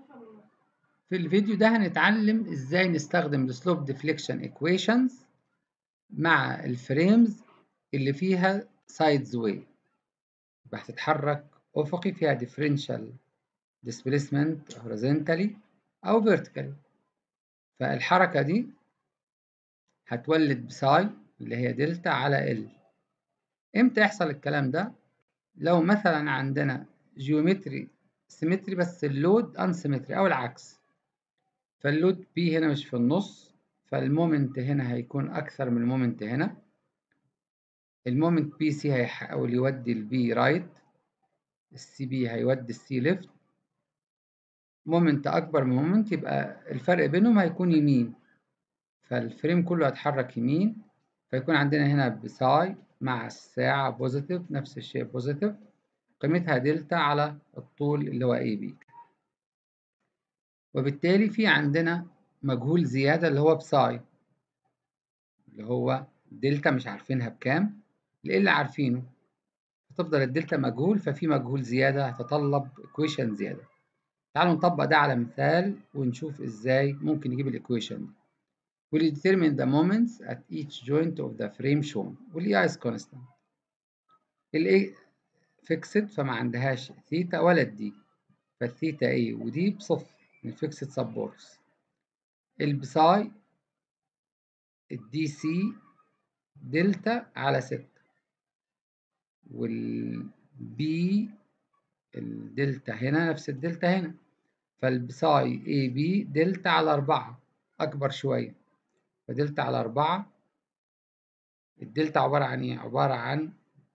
في الفيديو ده هنتعلم ازاي نستخدم السلوب ديفليكشن ايكويشنز مع الفريمز اللي فيها سايدز واي يبقى هتتحرك افقي فيها ديفرنشال displacement horizontally او vertically فالحركة دي هتولد بساي اللي هي دلتا على ال امتى يحصل الكلام ده لو مثلا عندنا جيومتري سيمتري بس اللود انسيمتري او العكس فاللود بي هنا مش في النص فالمومنت هنا هيكون اكثر من المومنت هنا المومنت بي سي هيحاول يودي البي رايت السي بي هيودي السي ليفت مومنت اكبر من مومنت يبقى الفرق بينهم هيكون يمين فالفريم كله هيتحرك يمين فيكون عندنا هنا بساي مع الساعة بوزيتيف نفس الشيء بوزيتيف قيمتها دلتا على الطول اللي هو اي بي وبالتالي في عندنا مجهول زيادة اللي هو بساي اللي هو دلتا مش عارفينها بكام اللي عارفينه هتفضل الدلتا مجهول ففي مجهول زيادة هتطلب equation زيادة تعالوا نطبق ده على مثال ونشوف ازاي ممكن نجيب الايكويشن دي will determine the moments at each joint of the frame shown وال E is constant ال A fixed فما عندهاش ثيتا ولا الدي فالثيتا A ودي بصفر من fixed supports البساي الدي سي دلتا على ستة والبي الدلتا هنا نفس الدلتا هنا فالبساي اي بي دلتا على أربعة أكبر شوية فدلتا على أربعة الدلتا عبارة عن إيه؟ عبارة عن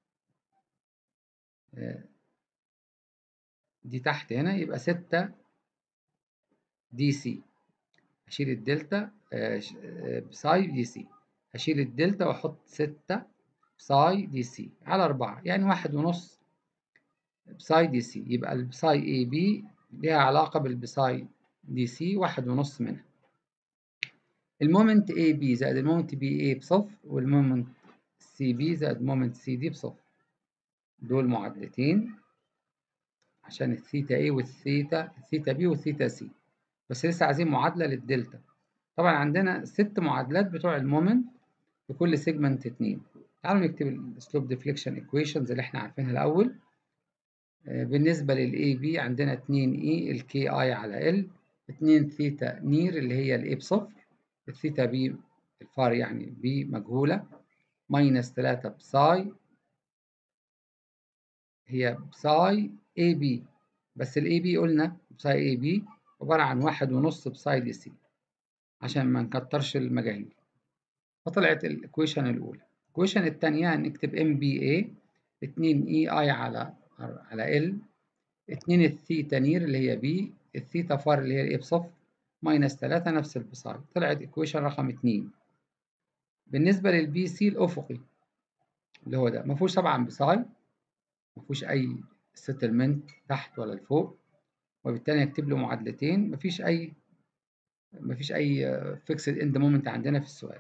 دي تحت هنا يبقى ستة دي سي هشيل الدلتا بساي دي سي هشيل الدلتا وأحط ستة بساي دي سي على أربعة يعني واحد ونص بساي دي سي يبقى البساي اي بي ليها علاقة بالبساي دي سي واحد ونص منها المومنت اي بي زائد المومنت بي اي بصفر والمومنت سي بي زائد المومنت سي دي بصفر دول معادلتين عشان الثيتا اي والثيتا الثيتا بي والثيتا سي بس لسه عايزين معادلة للدلتا طبعا عندنا ست معادلات بتوع المومنت لكل سيجمنت اتنين تعالوا نكتب السلوب ديفليكشن ايكويشنز اللي احنا عارفينها الأول بالنسبة لل AB عندنا 2 E ال KI على L 2 ثيتا نير اللي هي ال A بصفر الثيتا B الفار يعني B مجهولة ماينس 3 بساي هي بساي AB بس ال AB قلنا بساي AB عبارة عن واحد ونص بساي دي سي عشان ما نكترش المجاهيل فطلعت الإكويشن الأولى الإكويشن التانية هنكتب MBA 2 EI على على ال 2 الثيتا نير اللي هي بي الثيتا فار اللي هي الاي بصفر ماينس 3 نفس البساي طلعت ايكويشن رقم 2 بالنسبة للبي سي الأفقي اللي هو ده ما فيهوش طبعا بساي ما فيهوش أي سيتلمنت تحت ولا لفوق وبالتالي نكتب له معادلتين ما فيش أي ما فيش أي فيكسد اند مومنت عندنا في السؤال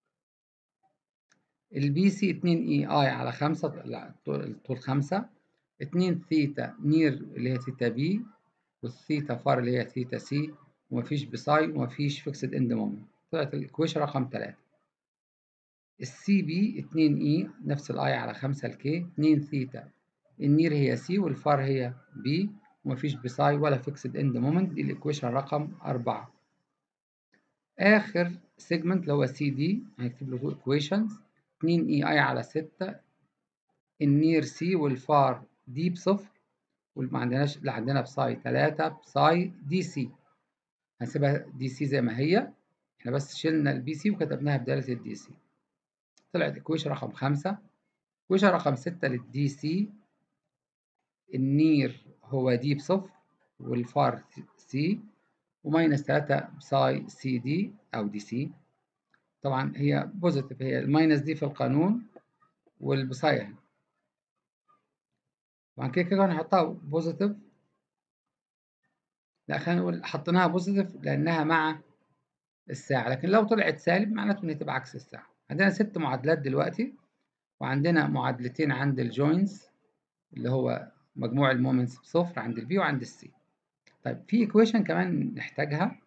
البي سي 2 اي اي على 5 الطول 5 2 ثيتا نير اللي هي ثيتا بي والثيتا فار اللي هي ثيتا سي ومفيش بساي ومفيش فيكسد اند مومنت طلعت الايكويشن رقم 3 السي بي 2 اي نفس الاي على 5 الكي 2 ثيتا النير هي سي والفار هي بي ومفيش بساي ولا فيكسد اند مومنت دي الايكويشن رقم 4 اخر سيجمنت اللي هو سي دي هنكتب له تو ايكويشنز 2 اي اي على 6 النير سي والفار دي بصفر وما عندناش اللي عندنا بساي 3 بساي دي سي هنسيبها دي سي زي ما هي احنا بس شلنا البي سي وكتبناها بدالة الدي سي طلعت ايكويشن رقم 5 ايكويشن رقم 6 للدي سي النير هو دي بصفر والفار سي وماينس 3 بساي سي دي او دي سي طبعا هي بوزيتيف هي الماينس دي في القانون والبساي هنا طبعا كده كده هنحطها بوزيتيف لا خلينا نقول حطيناها بوزيتيف لانها مع الساعه لكن لو طلعت سالب معناته ان تبقى عكس الساعه عندنا ست معادلات دلوقتي وعندنا معادلتين عند الجوينز اللي هو مجموع المومنتس بصفر عند البي وعند السي طيب في ايكويشن كمان نحتاجها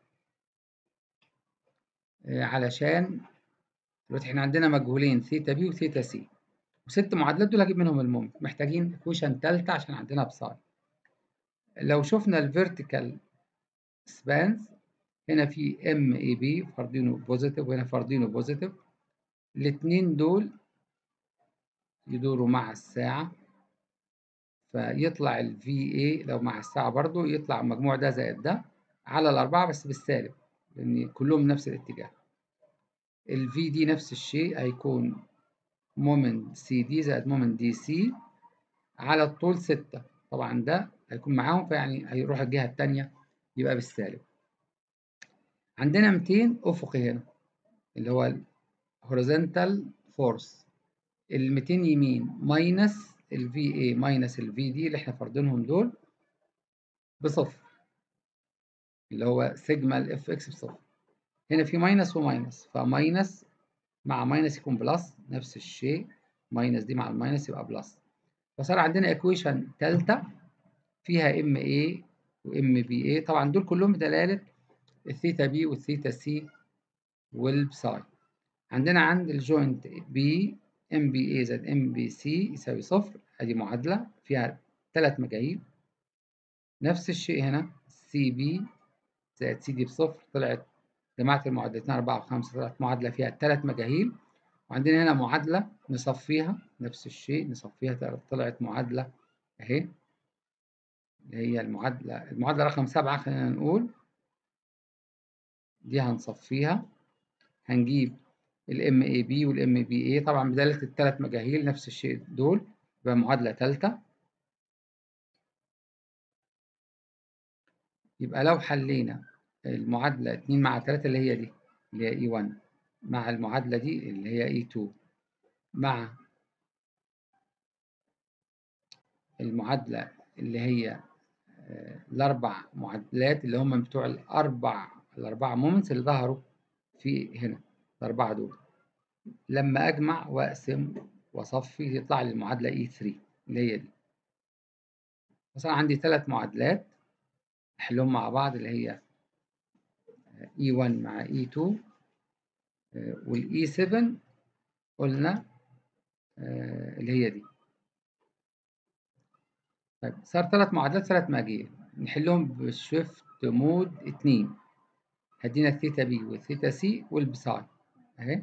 علشان دلوقتي احنا عندنا مجهولين ثيتا بي وثيتا سي وست معادلات دول هجيب منهم المومنت محتاجين ايكويشن ثالثه عشان عندنا بساي لو شفنا الفيرتيكال سبانز هنا في ام اي بي فاردينه بوزيتيف وهنا فاردينه بوزيتيف الاثنين دول يدوروا مع الساعة فيطلع ال VA لو مع الساعة برضو يطلع المجموع ده زائد ده على الأربعة بس بالسالب لأن كلهم نفس الاتجاه ال V دي نفس الشيء هيكون مومنت سي دي زائد مومنت دي سي على الطول ستة طبعا ده هيكون معاهم فيعني هيروح الجهة التانية يبقى بالسالب عندنا 200 أفقي هنا اللي هو horizontal force ال 200 يمين ماينس ال VA ماينس ال VD اللي احنا فارضينهم دول بصفر اللي هو سيجما ال اف اكس بصفر هنا في ماينس وماينس فماينس مع ماينس يكون بلس نفس الشيء ماينس دي مع الماينس يبقى بلس فصار عندنا ايكويشن ثالثه فيها ام اي وام بي اي طبعا دول كلهم بدلاله الثيتا بي والثيتا سي والبساي عندنا عند الجوينت بي ام بي اي زائد ام بي سي يساوي صفر ادي معادله فيها ثلاث مجاهيل نفس الشيء هنا سي بي زائد سي دي بصفر طلعت جمعت المعادلتين 4 و5 طلعت معادله فيها ثلاث مجاهيل وعندنا هنا معادله نصفيها نفس الشيء نصفيها طلعت معادله اهي اللي هي المعادله المعادله رقم 7 خلينا نقول دي هنصفيها هنجيب الام اي بي والام بي اي طبعا بدالة الثلاث مجاهيل نفس الشيء دول يبقى معادلة ثالثة يبقى لو حلينا المعادلة 2 مع 3 اللي هي دي اللي هي اي 1 مع المعادلة دي اللي هي اي 2 مع المعادلة اللي هي الأربع معادلات اللي هم بتوع الأربع الأربعة مومنتس اللي ظهروا في هنا الأربعة دول لما أجمع وأقسم وأصفي يطلع لي المعادلة E3 اللي هي دي مثلا عندي ثلاث معادلات أحلهم مع بعض اللي هي E1 مع E2 وال E7 قلنا اللي هي دي طيب صار ثلاث معادلات ثلاث مجاهيل نحلهم بالشيفت مود 2 هدينا الثيتا بي والثيتا سي والبساي اهي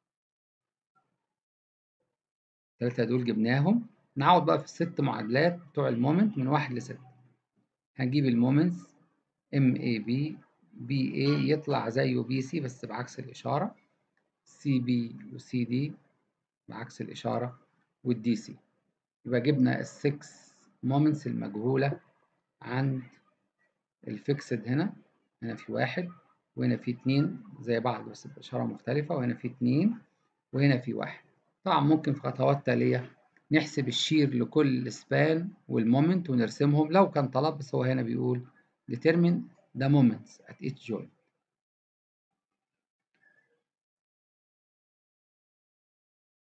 الثلاثة دول جبناهم نعوض بقى في الست معادلات بتوع المومنت من واحد لستة هنجيب المومنتس ام اي بي بي اي يطلع زيه بي سي بس بعكس الإشارة سي بي وسي دي بعكس الإشارة والدي سي يبقى جبنا السكس مومنتس المجهولة عند الفيكسد هنا هنا في واحد وهنا في اتنين زي بعض بس بإشارة مختلفة وهنا في اتنين وهنا في واحد طبعا ممكن في خطوات تالية نحسب الشير لكل سبان والمومنت ونرسمهم لو كان طلب بس هو هنا بيقول determine the moments at each joint